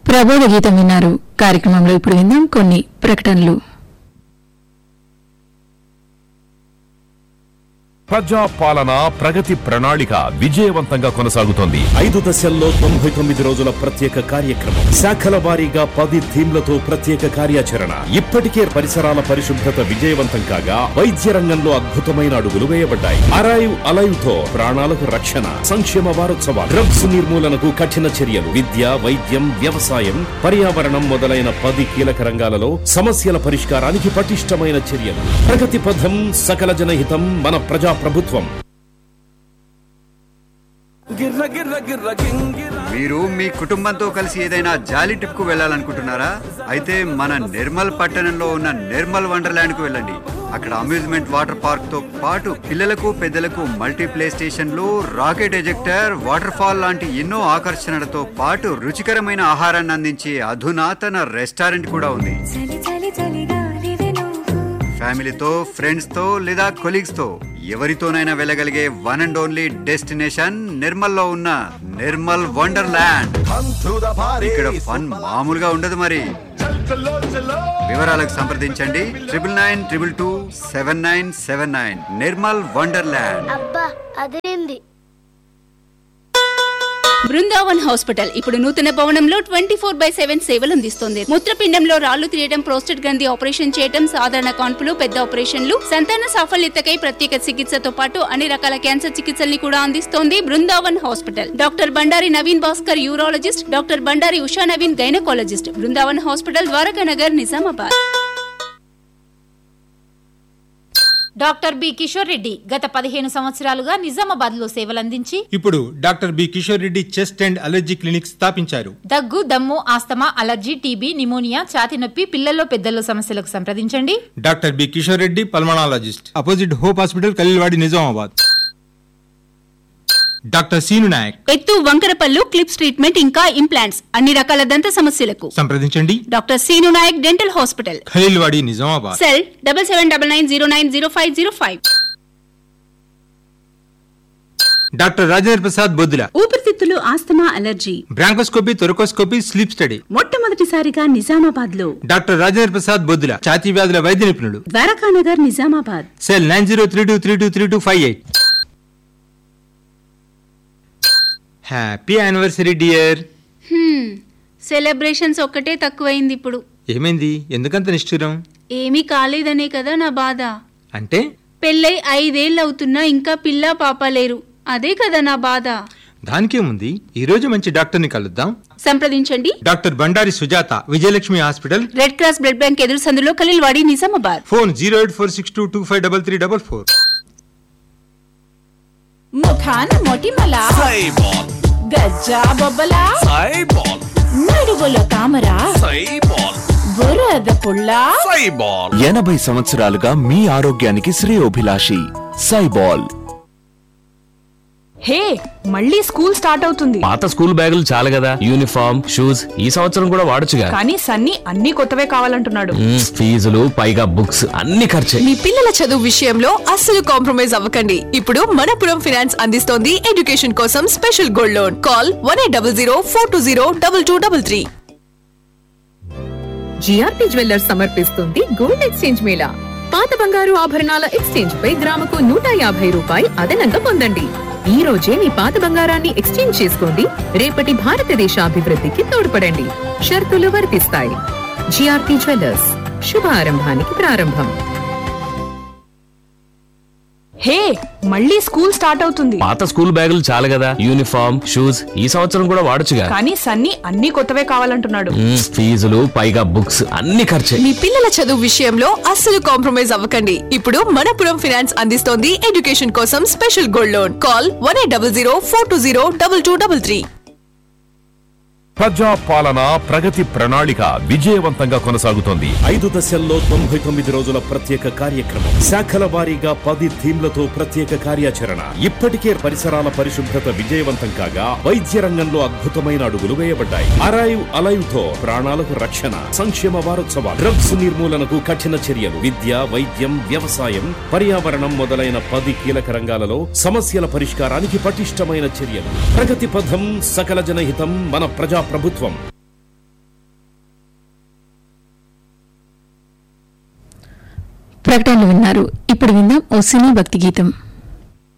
ప్రబోధ గీతం విన్నారు కార్యక్రమంలో ఇప్పుడు విందాం కొన్ని ప్రకటనలు ప్రజా పాలన ప్రగతి ప్రణాళిక విజయవంతంగా కొనసాగుతోంది ఐదు దశల్లో తొంభై తొమ్మిది రోజుల ప్రత్యేక కార్యక్రమం శాఖల వారీగా పది థీమ్లతో ప్రత్యేక కార్యాచరణ ఇప్పటికే పరిసరాల పరిశుభ్రత విజయవంతం కాగా వైద్య రంగంలో అద్భుతమైన అడుగులు వేయబడ్డాయి అరైవ్ అలైవ్ తో ప్రాణాలకు రక్షణ సంక్షేమ వారోత్సవాలు డ్రగ్స్ నిర్మూలనకు కఠిన చర్యలు విద్య వైద్యం వ్యవసాయం పర్యావరణం మొదలైన పది కీలక రంగాలలో సమస్యల పరిష్కారానికి పటిష్టమైన చర్యలు ప్రగతి పథం సకల జనహితం మన ప్రజా ప్రభుత్వం మీరు మీ కుటుంబంతో కలిసి ఏదైనా జాలీ ట్రిప్ కు వెళ్ళాలనుకుంటున్నారా అయితే మన నిర్మల్ పట్టణంలో ఉన్న నిర్మల్ వండర్లాండ్ కు వెళ్ళండి అక్కడ అమ్యూజ్మెంట్ వాటర్ పార్క్ తో పాటు పిల్లలకు పెద్దలకు మల్టీ ప్లే స్టేషన్లు రాకెట్ ఎజెక్టర్ వాటర్ ఫాల్ లాంటి ఎన్నో ఆకర్షణలతో పాటు రుచికరమైన ఆహారాన్ని అందించే అధునాతన రెస్టారెంట్ కూడా ఉంది చలి చలి చలిగాలివే నువ్వు ఫ్యామిలీతో ఫ్రెండ్స్ తో లేదా కొలీగ్స్ తో ఎవరితోనైనా వెళ్ళగలిగే one and only destination Nirmal లో ఉన్న నిర్మల్ వండర్లాండ్ ఇక్కడ ఫన్ మామూలుగా ఉండదు మరి వివరాలకు సంప్రదించండి triple nine triple two seven nine seven nine Nirmal wonderland అబ్బా అదేంది బృందావన్ హాస్పిటల్ ఇప్పుడు నూతన భవనంలో ట్వంటీ ఫోర్ బై సెవెన్ సేవలు అందిస్తుంది మూత్రపిండంలో రాళ్లు తీయడం ప్రోస్టేట్ గ్రంథి ఆపరేషన్ చేయడం సాధారణ కాన్పులు పెద్ద ఆపరేషన్లు సంతాన సాఫల్యతకై ప్రత్యేక చికిత్సతో పాటు అన్ని రకాల క్యాన్సర్ చికిత్సల్ని కూడా అందిస్తోంది Brindavan hospital doctor Bandari Naveen Bhaskar urologist doctor Bandari Usha Naveen gynaecologist Brindavan hospital Dwaraka Nagar Nizamabad doctor B Kishore Reddy గత పదిహేను సంవత్సరాలుగా నిజామాబాద్ లో సేవలందించి ఇప్పుడు doctor B Kishore Reddy chest and allergy clinic స్థాపించారు దగ్గు దమ్ము ఆస్తమా అలర్జీ టీబీ నిమోనియా ఛాతి నొప్పి పిల్లల్లో పెద్దల్లో సమస్యలకు సంప్రదించండి doctor B Kishore Reddy pulmonologist opposite Hope hospital Khaleelwadi Nizamabad doctor Seenu Naik ఎత్తు వంకరపల్లు క్లిప్స్ ట్రీట్మెంట్ ఇంకా ఇంప్లాంట్స్ అన్ని రకాల దంత సమస్యలకు సంప్రదించండి doctor Seenu Naik dental hospital Khaleelwadi Nizamabad cell double seven double nine zero nine zero five zero five doctor Rajendra Prasad Boddula ఊపిరితిత్తులు asthma allergy bronchoscopy thoracoscopy sleep study మొట్టమొదటిసారిగా నిజామాబాద్ లో డాక్టర్ రాజేంద్ర ప్రసాద్ బొద్దుల ఛాతీ వ్యాధుల వైద్య నిపుణుడు Dwarakanagar Nizamabad cell nine zero three two three two three two five eight happy anniversary dear celebrations ఒక్కటే తక్కువైంది ఇప్పుడు ఏమైంది ఎందుకంత నిష్ఠురం ఏమీ కాలేదనే కదా నా బాధ అంటే పెళ్ళై ఐదేళ్ళు అవుతున్నా ఇంకా పిల్ల పాప లేరు అదే కదా నా బాధ దానికేముంది ఈ రోజు మంచి డాక్టర్ని కలుద్దాం సంప్రదించండి doctor Bandari Sujatha Vijayalakshmi hospital red cross blood bank ఎదురు సందులో Khaleelwadi Nizamabad phone zero eight four six two two five double three double four ముఖాన మొటిమల గజ్జా బొబ్బల నడుగుల తామర బురద పుల్ల ఎనభై సంవత్సరాలుగా మీ ఆరోగ్యానికి శ్రేయోభిలాషి సైబాల్ హే మళ్ళీ స్కూల్ స్టార్ట్ అవుతుంది పాత స్కూల్ బ్యాగులు చాలు కదా యూనిఫామ్ షూస్ ఈ సంవత్సరం కూడా వాడొచ్చుగా కానీ సన్నీ అన్ని కొత్తవే కావాలంటున్నాడు మ్మ్, ఫీజులు పైగా బుక్స్ అన్ని ఖర్చే మీ పిల్లల చదువు విషయంలో అస్సలు కాంప్రమైజ్ అవ్వకండి ఇప్పుడు మనపురం ఫినాన్స్ అందిస్తోంది ఎడ్యుకేషన్ కోసం special gold loan call one eight double zero four two zero double two double three GRP jewellers సమర్పిస్తుంది గోల్డ్ ఎక్స్చేంజ్ మేళా పాత బంగారు ఆభరణాల ఎక్స్చేంజ్ పై గ్రాముకు నూట యాభై రూపాయి అదనంగా పొందండి ఈ రోజే మీ పాత బంగారాన్ని ఎక్స్చేంజ్ చేసుకోండి రేపటి భారతదేశ అభివృద్ధికి తోడ్పడండి షరతులు వర్తిస్తాయి జిఆర్పి జ్యువెల్లర్స్ శుభారంభానికి ప్రారంభం హే మళ్ళీ స్కూల్ స్టార్ట్ అవుతుంది పాత స్కూల్ బ్యాగులు చాలు కదా యూనిఫామ్ షూస్ ఈ సంవత్సరం కూడా వాడొచ్చుగా కానీ సన్నీ అన్ని కొత్తవే కావాలంటున్నాడు మ్మ్, ఫీజులు పైగా బుక్స్ అన్ని ఖర్చే మీ పిల్లల చదువు విషయంలో అస్సలు కాంప్రమైజ్ అవ్వకండి ఇప్పుడు మనపురం ఫినాన్స్ అందిస్తోంది ఎడ్యుకేషన్ కోసం special gold loan call one eight double zero four two zero double two double three ప్రజా పాలన ప్రగతి ప్రణాళిక విజయవంతంగా కొనసాగుతోంది ఐదు దశల్లో తొంభై తొమ్మిది రోజుల ప్రత్యేక కార్యక్రమం శాఖల వారీగా పది థీమ్లతో ప్రత్యేక కార్యాచరణ ఇప్పటికే పరిసరాల పరిశుభ్రత విజయవంతం కాగా వైద్య రంగంలో అద్భుతమైన అడుగులు వేయబడ్డాయి అరైవ్ అలైవ్ తో ప్రాణాలకు రక్షణ సంక్షేమ వారోత్సవాలు డ్రగ్స్ నిర్మూలనకు కఠిన చర్యలు విద్య వైద్యం వ్యవసాయం పర్యావరణం మొదలైన పది కీలక రంగాలలో సమస్యల పరిష్కారానికి పటిష్టమైన చర్యలు ప్రగతి పథం సకల జనహితం మన ప్రజా ప్రభుత్వం ప్రకటనలు విన్నారు ఇప్పుడు విందాం ఓ సినీ భక్తి గీతం